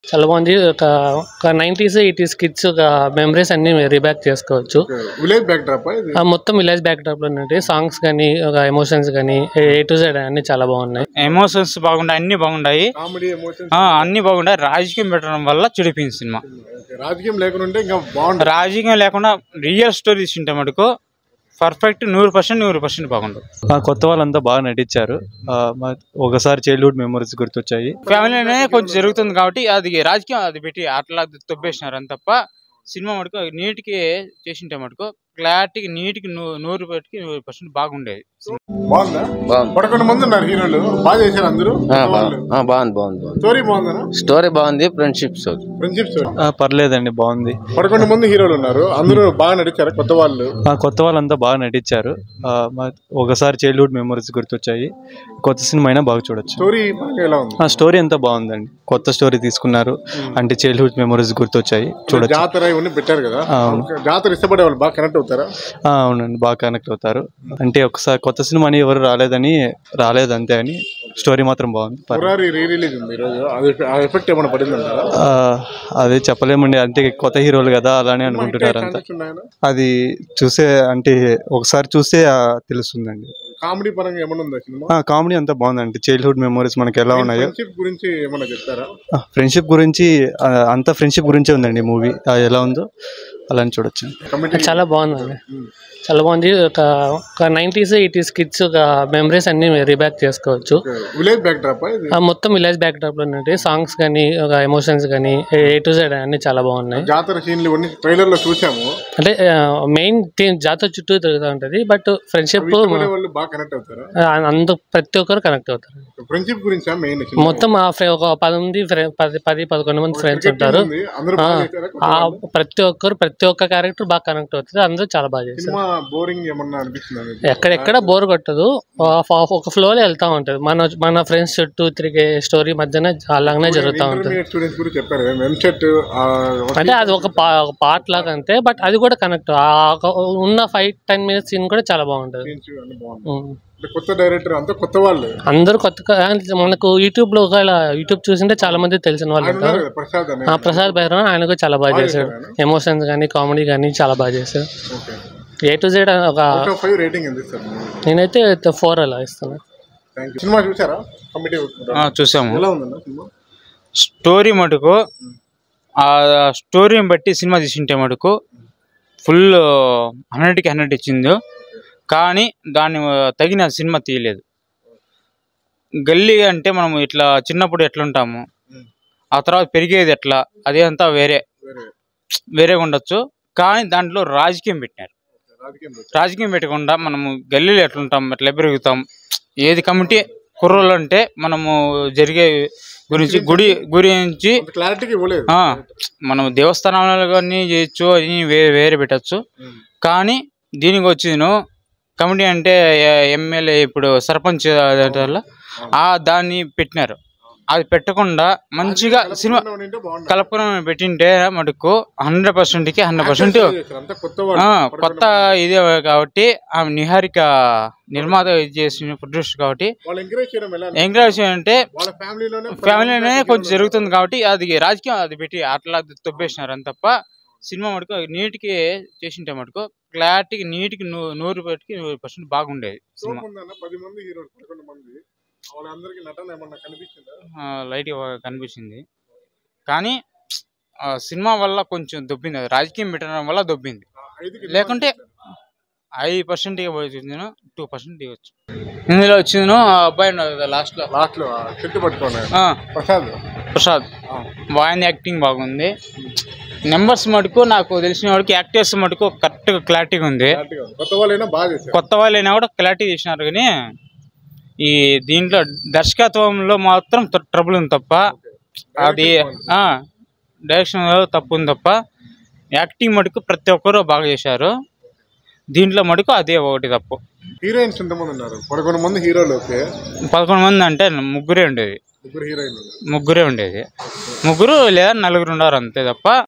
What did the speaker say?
చాలా బాగుంది ఒక ఒక నైంటీస్ ఎయిటీస్ కిడ్స్ ఒక మెమరీస్ అన్ని రీబ్యాక్ చేసుకోవచ్చు విలేజ్ బ్యాక్ డ్రాప్ ఇది ఆ మొత్తం విలేజ్ బ్యాక్ డ్రాప్ లో ఉన్నట్టు సాంగ్స్ కానీ ఒక ఎమోషన్స్ కానీ ఏ టు జెడ్ అన్ని చాలా బాగున్నాయి ఎమోషన్స్ బాగుంటాయి అన్ని బాగుంటాయి కామెడీ ఎమోషన్స్ ఆ, అన్ని బాగుంటాయి రాజకీయం పెట్టడం వల్ల చెడిపోయింది సినిమా రాజకీయం లేకుండా ఉంటే ఇంకా బాగుంటుంది రాజకీయం లేకుండా రియల్ స్టోరీ తీసుంటే మటుకు పర్ఫెక్ట్ నూరు పర్సెంట్ నూరు పర్సెంట్ బాగుండదు ఆ కొత్త వాళ్ళంతా బాగా నటించారు ఆ, మా- ఒకసారి చైల్డ్హుడ్ మెమరీస్ గుర్తొచ్చాయి ఫ్యామిలీనే కొంచెం జరుగుతుంది కాబట్టి అది రాజకీయం అది పెట్టి అట్లా తొబ్బేసినారు అని తప్ప సినిమా మటుకు నీటికి చేసింటే మటుకు క్లారిటీకి నీటికి నూ- నూరు పెట్టుకి నూరు పర్సెంట్ బాగుండేది బాగుందా బాగుంది పదకొండు మంది ఉన్నారు హీరోలు బాగా చేశారు అందరూ ఆ, బా- ఆ, బాగుంది బాగుంది బాగుంది స్టోరీ బాగుందా స్టోరీ బాగుంది ఫ్రెండ్షిప్ స్టోరీ ఫ్రెండ్షిప్ స్టోరీ ఆ, పర్లేదండి బాగుంది పదకొండు మంది హీరోలు ఉన్నారు అందరూ బాగా నడిచారు కొత్త వాళ్ళు ఆ కొత్త వాళ్ళంతా బాగా నటించారు ఆ, మా- ఒకసారి చైల్డ్హుడ్ మెమరీస్ గుర్తొచ్చాయి కొత్త సినిమా అయినా బాగా చూడొచ్చు స్టోరీ బాగా ఎలా ఉంది ఆ స్టోరీ అంతా బాగుందండి కొత్త స్టోరీ తీసుకున్నారు అంటే చైల్డ్హుడ్ మెమరీస్ గుర్తొచ్చాయి చూడొచ్చు జాతర ఇవన్నీ పెట్టారు కదా అవును. జాతర ఇష్టపడే వాళ్ళు బాగా కనెక్ట్ అవుతారా ఆ, అవునండి బాగా కనెక్ట్ అవుతారు అంటే ఒకసారి కొత్త సినిమా అని ఎవరు రాలేదని రాలేదు అంతే అని స్టోరీ మాత్రం బాగుంది పర్లేదు. మురారి రీ రిలీజ్ ఉంది ఈరోజు అది ఆ ఎఫెక్ట్ ఏమైనా పడిందంటారా ఆ, అదే చెప్పలేమండి అంటే కొత్త హీరోలు కదా అలానే అనుకుంటున్నారు అంతా ఛాన్సెస్ ఉన్నాయా అది చూసే అంటే ఒకసారి చూస్తే ఆ, తెలుస్తుందండి కామెడీ పరంగా ఏమైనా ఉందా సినిమా ఆ, కామెడీ అంతా బాగుందండి చైల్డ్హుడ్ మెమరీస్ మనకి ఎలా ఉన్నాయో ఫ్రెండ్షిప్ గురించి ఏమైనా చెప్తారా ఫ్రెండ్షిప్ గురించి ఆ, అంతా ఫ్రెండ్షిప్ గురించే ఉందండి మూవీ ఎలా ఉందో అలా అని చూడొచ్చు కమిటీ చాలా బాగుందండి చాలా బాగుంది ఒక ఒక నైంటీస్ ఎయిటీస్ కిడ్స్ ఒక మెమరీస్ అన్ని రీబ్యాక్ చేసుకోవచ్చు విలేజ్ బ్యాక్ డ్రాప్ ఇది ఆ మొత్తం విలేజ్ బ్యాక్ డ్రాప్ లో ఉన్నట్టు సాంగ్స్ కానీ ఒక ఎమోషన్స్ కానీ ఏ టు జెడ్ అన్ని చాలా బాగున్నాయి జాతర సీన్లు ఇవన్నీ ట్రైలర్ లో చూసాము అంటే మెయిన్ థీమ్ జాతర చుట్టూ తిరుగుతూ ఉంటది బట్ ఫ్రెండ్షిప్ ఇష్టపడే వాళ్ళు బాగా కనెక్ట్ అవుతారా అందరూ ప్రతి ఒక్కరు కనెక్ట్ అవుతారు ఫ్రెండ్షిప్ గురించా మెయిన్ మొత్తం ఆ ఫ్రె- ఒక పది మంది ఫ్రె- పది పది పదకొండు మంది ఫ్రెండ్స్ ఉంటారు అందరూ ఆ, బాగా చేశారా ఆ ప్రతి ఒక్కరు ప్రతి ఒక్క క్యారెక్టర్ బాగా కనెక్ట్ అవుతుంది అందరూ చాలా బాగా చేస్తారు సినిమా బోరింగ్ ఏమన్నా అనిపిస్తుందా మీకు? ఎక్కడెక్కడ బోర్ కొట్టదు ఆ- ఆ- ఒక ఫ్లోలో వెళ్తా ఉంటది మన మన ఫ్రెండ్స్ చుట్టూ తిరిగే స్టోరీ మధ్యన అలాగనే జరుగుతూ ఉంటుంది ఇంటర్మీడియట్ స్టూడెంట్స్ గురించి చెప్పారు ఎంసెట్ అంటే అది ఒక పా ఒక పార్ట్ లాగా అంతే బట్ అది కూడా కనెక్ట్ ఉన్న ఫైవ్ టెన్ మినిట్స్ సీన్ కూడా చాలా బాగుంటది బాగుంది ఉమ్. అంటే కొత్త డైరెక్టర్ అంతా కొత్త వాళ్ళు అందరూ కొత్త మనకు యూట్యూబ్ లో ఒకవేళ యూట్యూబ్ చూసింటే చాలా మంది తెలిసిన వాళ్ళు ఆయన ఉంటారు ఉన్నారు కదా, ప్రసాద్ అని ఆ ప్రసాద్ భైరవ్ ఆయన కూడా చాలా బాగా చేశాడు ఎమోషన్స్ కానీ కామెడీ కానీ చాలా బాగా చేశాడు ఓకే ఏ టు జెడ్ ఒక అవుట్ ఆఫ్ ఫైవ్ రేటింగ్ ఎంత ఇస్తారు నేనైతే ఫోర్ అలా ఇస్తాను థ్యాంక్ యూ సినిమా చూసారా కమిటీ ఆ, చూసాము ఎలా ఉందన్న సినిమా స్టోరీ మటుకు ఆ స్టోరీని బట్టి సినిమా తీసింటే మటుకు ఫుల్ హండ్రెడ్కి హండ్రెడ్ ఇచ్చింది కానీ దాన్ని తగిన సినిమా తీయలేదు గల్లీ అంటే మనం ఇట్లా చిన్నప్పుడు ఎట్లా ఉంటాము ఆ తర్వాత పెరిగేది ఎట్లా అదే అంతా వేరే వేరే వేరేగా ఉండొచ్చు కానీ దాంట్లో రాజకీయం పెట్టినారు రాజకీయం పెట్టు. రాజకీయం పెట్టకుండా మనము గల్లీలో ఎట్లుంటాం ఎట్లా పెరుగుతాం ఏది కమిటీ కుర్రోళ్ళు అంటే మనము జరిగే గురించి గుడి గురించి అంత క్లారిటీకి ఇవ్వలేదు ఆ, మనం దేవస్థానాలు కానీ చేయొచ్చు అది వేరే వేరే పెట్టచ్చు కానీ దీనికి వచ్చిను కమిటీ అంటే ఎమ్మెల్యే ఇప్పుడు సర్పంచ్ వల్ల ఆ దాన్ని పెట్టినారు అది పెట్టకుండా మంచిగా సినిమా ఉంటే బాగుండు. కలుపుకొని పెట్టింటే మటుకు హండ్రెడ్ పర్సెంట్కి హండ్రెడ్ పర్సెంట్ చేశారు, అంతా కొత్త వాళ్ళు కొత్త ఇదే కాబట్టి ఆమె నిహారిక నిర్మాత ఇది చేసిన ప్రొడ్యూసర్ కాబట్టి వాళ్ళు ఎంకరేజ్ చేయడం ఎలా ఎంకరేజ్ అంటే వాళ్ళ ఫ్యామిలీలోనే ఫ్యామిలీనే కొంచెం జరుగుతుంది కాబట్టి అది రాజకీయం అది పెట్టి అట్లా తొబ్బేసినారు అని తప్ప సినిమా మటుకు నీటికి చేసింటే మటుకు క్లారిటీకి నీటికి నూ- నూరు పెట్టుకి నూరు పర్సెంట్ బాగుండేది సినిమా సోప్ ఉందన్న పది మంది హీరోలు పదకొండు మంది వాళ్ళందరికీ నటన ఏమన్నా కనిపించిందా ఆ, లైట్గా కనిపించింది కానీ ఆ, సినిమా వల్ల కొంచెం దొబ్బింది అది రాజకీయం పెట్టడం వల్ల దొబ్బింది ఆ ఐదుకి ఎంత లేకుంటే మార్క్స్ ఇస్తారు? ఐదు పర్సెంట్ వచ్చింది టూ పర్సెంట్ ఇవ్వచ్చు ఇందులో వచ్చింది ఆ అబ్బాయి ఉన్నాడు కదా లాస్ట్లో లాస్ట్ లో ఆ చెట్టు పట్టుకున్నాడు ఆ, ప్రసాద్ ప్రసాద్ బాగుంది యాక్టింగ్ బాగుంది నెంబర్స్ మటుకు నాకు తెలిసిన వాడికి యాక్టర్స్ మటుకు కరెక్ట్గా క్లారిటీగా ఉంది క్లారిటీగా ఉంది. కొత్త వాళ్ళైనా బాగా చేశారు కొత్త వాళ్ళైనా కూడా క్లారిటీ చేసినారు కానీ ఈ దీంట్లో దర్శకత్వంలో మాత్రం ట్రబుల్ ఉంది తప్ప అది డైరెక్షన్ తప్పు ఉంది తప్ప యాక్టింగ్ మటుకు ప్రతి ఒక్కరు బాగా చేశారు దీంట్లో మటుకు అదే ఒకటి తప్పు హీరోయిన్స్ ఎంతమంది ఉన్నారు పదకొండు మంది హీరోలు ఓకే పదకొండు మంది అంటే ముగ్గురే ఉండేది ముగ్గురు హీరోయిన్లు ముగ్గురే ఉండేది ముగ్గురు లేదా నలుగురు ఉన్నారు అంతే తప్ప